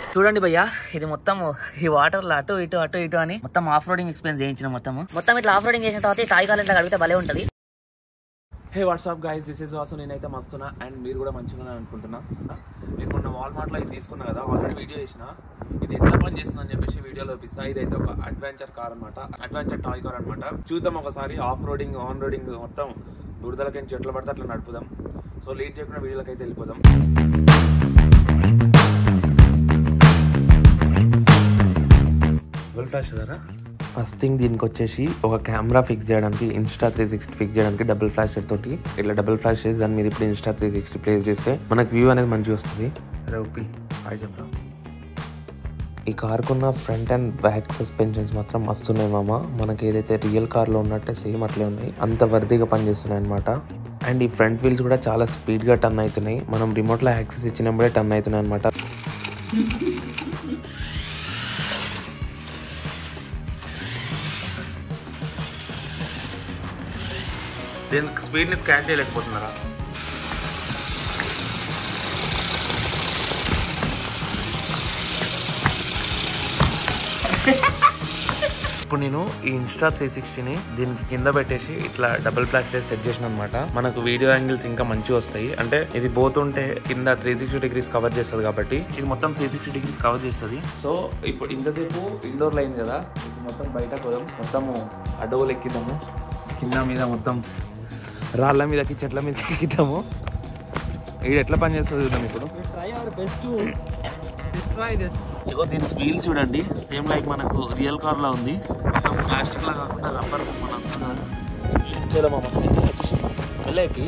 చూడండి భయ్యా ఇది మొత్తం ఈ వాటర్ లో అటు ఇటు అటు ఇటు అని మొత్తం ఆఫ్ రోడింగ్ ఎక్స్పీరియన్స్ చేయించిన మొత్తం మొత్తం ఇట్లా ఆఫ్ రోడింగ్ చేసిన తర్వాత ఈ తాయి కాలం అడిగితే భలే ఉంటది hey what's up guys this is Vasu నేనైతే మస్తున్నా అండ్ మీరు కూడా మంచిగా అనుకుంటున్నా నేను మొన్న వాల్మార్ట్లో ఇది తీసుకున్నా కదా ఆల్రెడీ వీడియో చేసిన ఇది ఎట్లా పని చేస్తుందని చెప్పేసి వీడియోలో చూపిస్తా ఇదైతే ఒక అడ్వెంచర్ కార్ అనమాట అడ్వెంచర్ టాయ్ కార్ అనమాట చూద్దాం ఒకసారి ఆఫ్ రోడింగ్ ఆన్ రోడింగ్ మొత్తం బురదలకి ఎట్లా పడితే అట్లా నడుపుదాం సో లేట్ చేయకుండా వీడియోలోకి అయితే వెళ్ళిపోదాం ఫస్ట్ థింగ్ దీనికి వచ్చేసి ఒక కెమెరా ఫిక్స్ చేయడానికి ఇన్స్టా త్రీ సిక్స్టీ ఫిక్స్ చేయడానికి డబుల్ ఫ్లాష్ తోటి ఇట్లా డబుల్ ఫ్లాష్ చేసి దాని మీద ఇప్పుడు ఇన్స్టా త్రీ సిక్స్టీ ప్లేస్ చేస్తే మనకు వ్యూ అనేది మంచిగా వస్తుంది రౌపి హాయ్ చెప్పరా ఈ కార్కున్న ఫ్రంట్ అండ్ బ్యాక్ సస్పెన్షన్స్ మాత్రం మస్తున్నాయి మామ మనకి ఏదైతే రియల్ కార్లో ఉన్నట్టే సేమ్ అట్లే ఉన్నాయి అంత వర్దీగా పనిచేస్తున్నాయి అనమాట అండ్ ఈ ఫ్రంట్ వీల్స్ కూడా చాలా స్పీడ్గా టర్న్ అవుతున్నాయి మనం రిమోట్లో యాక్సెస్ ఇచ్చినప్పుడే టర్న్ అవుతున్నాయి అనమాట దీనికి స్పీడ్ని స్కాన్ చేయలేకపోతున్నారా ఇప్పుడు నేను ఈ ఇన్స్టా త్రీ సిక్స్టీని దీనికి కింద పెట్టేసి ఇట్లా డబుల్ ఫ్లాష్ చేసి సెట్ చేసిన అనమాట మనకు వీడియో యాంగిల్స్ ఇంకా మంచిగా వస్తాయి అంటే ఇది పోతుంటే కింద త్రీ సిక్స్టీ డిగ్రీస్ కవర్ చేస్తుంది కాబట్టి ఇది మొత్తం త్రీ సిక్స్టీ డిగ్రీస్ కవర్ చేస్తుంది సో ఇప్పుడు ఇంతసేపు ఇండోర్ లైన్ కదా ఇప్పుడు మొత్తం బయట పోదాం మొత్తము అడవులు ఎక్కిద్దాము కింద మీద మొత్తం రాళ్ళ మీదకి చెట్ల మీదకి ఎక్కిద్దాము ఇది ఎట్లా పని చేస్తుంది చూద్దాం ఇప్పుడు try our best to destroy this. ఇగో దీని స్పీల్ చూడండి సేమ్ లైక్ మనకు రియల్ కార్ లా ఉంది మొత్తం ప్లాస్టిక్ లా కాకుండా రబ్బర్ మన వెళ్ళేకి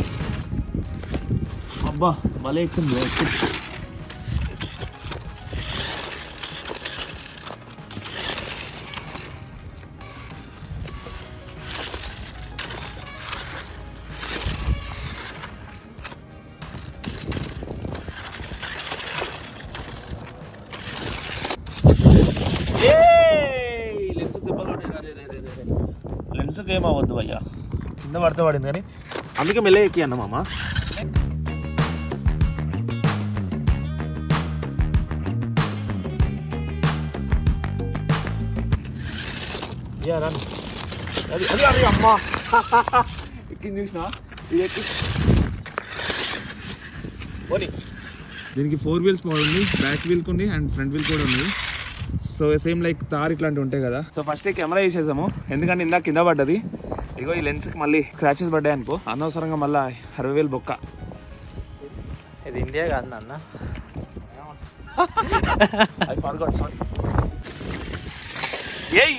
అబ్బా భలే ఎక్కుంది ఎక్కు లెన్స్ ఏం అవ్వద్దు అయ్యా కింద పడితే పడింది కానీ అందుకే మెల్ల ఎక్కి అన్న మామ యా రాను అది అది అది అమ్మా ఎక్కింది చూసిన ఇది ఎక్కి పోనీ దీనికి ఫోర్ వీల్స్ పవర్ ఉంది బ్యాక్ వీల్ ఉంది అండ్ ఫ్రంట్ వీల్ కూడా ఉంది సో సేమ్ లైక్ తార్ ఇట్లాంటివి ఉంటాయి కదా సో ఫస్ట్ కెమెరా వేసేసాము ఎందుకంటే ఇందాక కింద పడ్డది ఇగో ఈ లెన్స్కి మళ్ళీ స్క్రాచెస్ పడ్డాయి అనుకో అనవసరంగా మళ్ళీ అరవై వేలు బొక్క ఇది ఇండియా కాదు నాన్న ఐ ఫర్గాట్ సారీ ఏయ్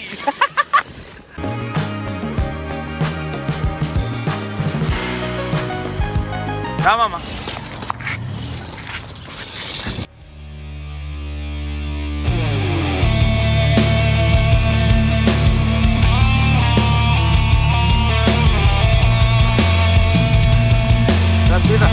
రామమ్మ రా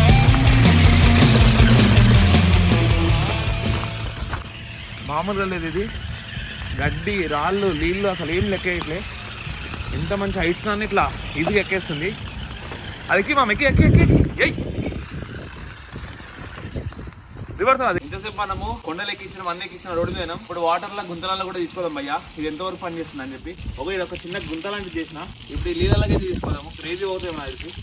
మామూలుగా లేదు ఇది గడ్డి రాళ్ళు నీళ్ళు అసలు ఏం లెక్క ఇట్లే ఎంత మంచి హైట్స్ అన్ని ఇట్లా ఈజీగా ఎక్కేస్తుంది అది ఎక్కి మా ఎక్కి ఎక్కి ఎక్కి ఎయ్ రివర్స్ అది ఇంతసేపు మనము కొండలు ఎక్కించిన అన్ని ఎక్కించిన రోడ్డు పోయినాం ఇప్పుడు వాటర్ లా గుంతలలో కూడా తీసుకోదాం భయ్యా ఇది ఎంతవరకు పని చేస్తుంది అని చెప్పి ఒక ఇది ఒక చిన్న గుంత లాంటిది చేసిన ఇప్పుడు ఈ నీళ్ళకి తీసుకోదాము క్రేజీ పోతాయి నాకు తెలిసి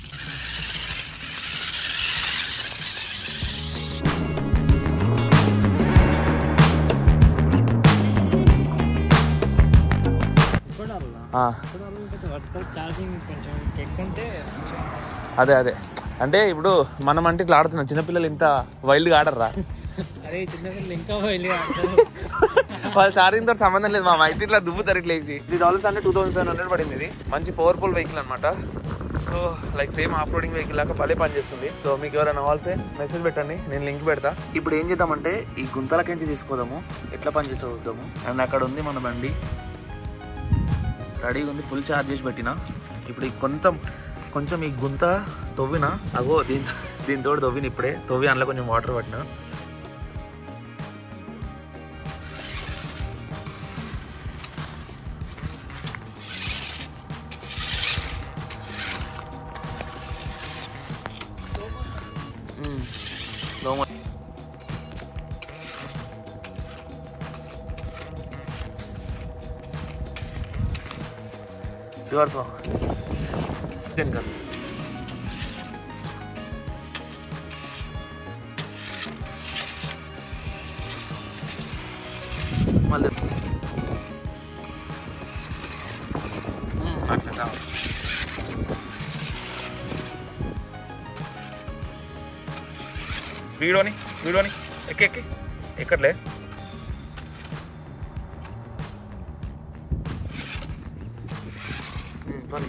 ఆ. వర్టికల్ ఛార్జింగ్ కొంచెం ఎక్కువ ఉంటే అదే అదే అంటే ఇప్పుడు మనం అంటే ఇట్లా ఆడుతున్నాం చిన్నపిల్లలు ఇంత వైల్డ్గా ఆడరా అరే చిన్నపిల్లలు ఇంకా వెళ్ళి వాళ్ళ ఛార్జింగ్ తో సంబంధం లేదు మా అయితే ఇట్లా దుబ్బుతారు ఇట్లా వేసి ఇది డాలర్స్ అంటే టూ థౌసండ్ సెవెన్ హండ్రెడ్ పడింది ఇది మంచి పవర్ఫుల్ వెహికల్ అనమాట so like same off roading vehicle లాగా భలే పనిచేస్తుంది సో మీకు ఎవరైనా కావాల్సే మెసేజ్ పెట్టండి నేను లింక్ పెడతా ఇప్పుడు ఏం చేద్దామంటే ఈ గుంతలకించి తీసుకోదాము ఎట్లా పని చేసి చూద్దాము అండ్ అక్కడ ఉంది మన బండి రెడీగా ఉంది ఫుల్ ఛార్జ్ చేసి పెట్టిన ఇప్పుడు ఈ కొంత కొంచెం ఈ గుంత తవ్విన అగో దీంతో దీంతో తవ్విన ఇప్పుడే తవ్వి అందులో కొంచెం వాటర్ పట్టిన దోమ యువర్ సో వెనకాల మళ్ళీ అట్లా కావాలి స్పీడోని స్పీడోని ఎక్కి ఎక్కి ఎక్కట్లే ఉమ్, పోనీ.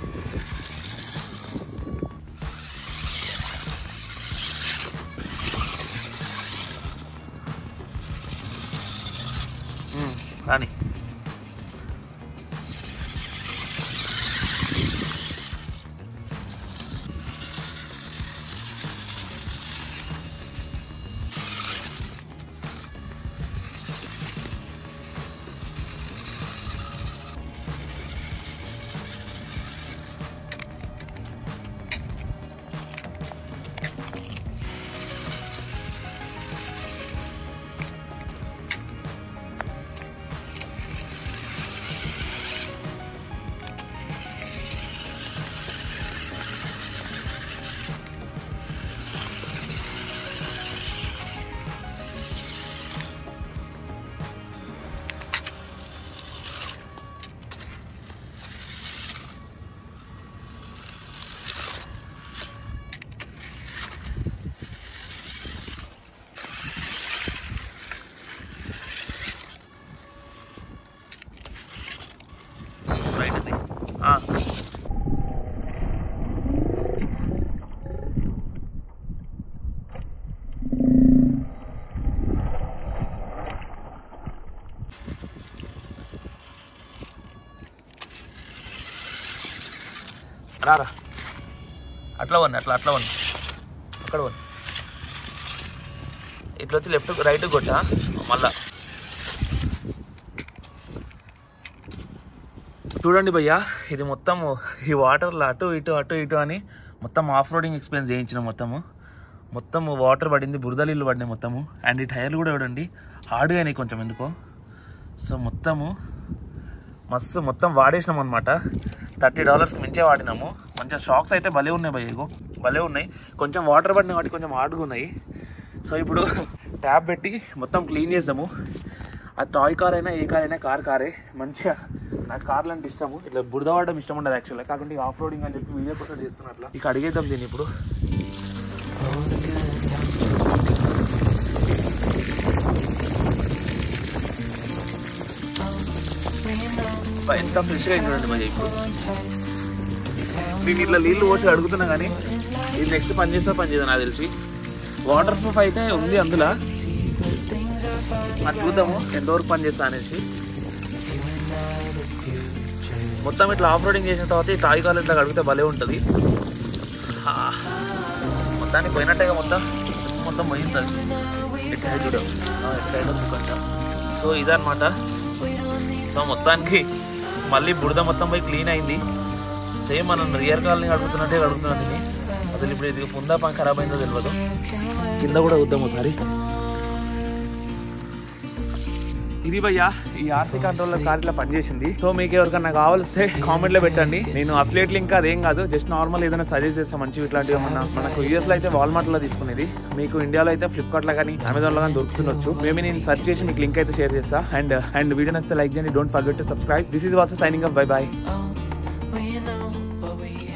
ఉమ్, రాని రైట్ అది ఆ. రారా అట్లా వన్ అట్లా అట్లా వన్ అక్కడ వన్ ఇట్లా వచ్చి లెఫ్ట్ రైట్ కొట్టా మళ్ళా చూడండి భయ్యా ఇది మొత్తం ఈ వాటర్లో అటు ఇటు అటు ఇటు అని మొత్తం ఆఫ్ రోడింగ్ ఎక్స్పీరియన్స్ చేయించిన మొత్తము మొత్తం వాటర్ పడింది బురద నీళ్ళు పడినాయి మొత్తము అండ్ ఈ టైర్లు కూడా చూడండి హార్డ్గా అయినాయి కొంచెం ఎందుకో సో మొత్తము మస్తు మొత్తం వాడేసినాం అనమాట థర్టీ డాలర్స్కి మించే వాడినాము కొంచెం షాక్స్ అయితే భలే ఉన్నాయి భయ్య ఇగో భలే ఉన్నాయి కొంచెం వాటర్ పడిన వాటి కొంచెం హార్డ్గా ఉన్నాయి సో ఇప్పుడు ట్యాప్ పెట్టి మొత్తం క్లీన్ చేద్దాము అది టాయ్ కార్ అయినా ఏ కార్ అయినా కార్ కారే మంచిగా నాకు కార్లు అంటే ఇష్టము ఇట్లా బురద పడడం ఇష్టం ఉండదు యాక్చువల్గా కాకుండా ఆఫ్ రోడింగ్ అని చెప్పి వీడియో కోసం చేస్తున్నా అట్లా ఇక అడిగేద్దాం దీన్ని ఇప్పుడు బా, ఎంత ఫ్రెష్గా అయింది చూడండి భయ్య ఇప్పుడు నేను ఇట్లా నీళ్ళు పోసి అడుగుతున్నా కానీ ఇది నెక్స్ట్ పని చేస్తా పని చేద్దాం నాకు తెలిసి వాటర్ ప్రూఫ్ అయితే ఉంది అందులో అది చూద్దాము ఎంతవరకు పని చేస్తా అనేసి మొత్తం ఇట్లా ఆఫ్ రోడింగ్ చేసిన తర్వాత ఈ తాయి కాలు ఇట్లా కడిగితే భలే ఉంటుంది ఆ, మొత్తానికి పోయినట్టేగా మొత్తం మొత్తం పోయింది అది ఇటు సైడ్ చూడ ఇటు సైడ్ ఉంది కొంచెం సో ఇదన్నమాట సో మొత్తానికి మళ్ళీ బురద మొత్తం పోయి క్లీన్ అయింది సేమ్ మనం రియర్ కాల్ని అడుగుతున్నట్టే అడుగుతున్నది అసలు ఇప్పుడు ఇది పుందా పని ఖరాబ్ అయిందో తెలియదు కింద కూడా వద్దాం ఒకసారి ఇది భయ్యా ఈ ఆర్సీ కంట్రోల్ కార్ ఇట్లా పనిచేసింది సో మీకు ఎవరికన్నా కావాలిస్తే కామెంట్ లో పెట్టండి నేను అఫ్లేట్ లింక్ అదేం కాదు జస్ట్ నార్మల్ ఏదైనా సజెస్ట్ చేస్తాం మంచి ఇట్లాంటివి ఏమన్నా మనకు యూఎస్ లో అయితే వాల్మార్ట్ లో తీసుకునేది మీకు ఇండియాలో అయితే ఫ్లిప్కార్ట్ లో కానీ అమెజాన్ లో కానీ దొరుకుతుండొచ్చు మేబీ నేను సర్చ్ చేసి మీకు లింక్ అయితే షేర్ చేస్తా అండ్ అండ్ వీడియో నచ్చితే లైక్ చేయండి don't forget to subscribe this is was signing up bye bye Oh, well, you know what we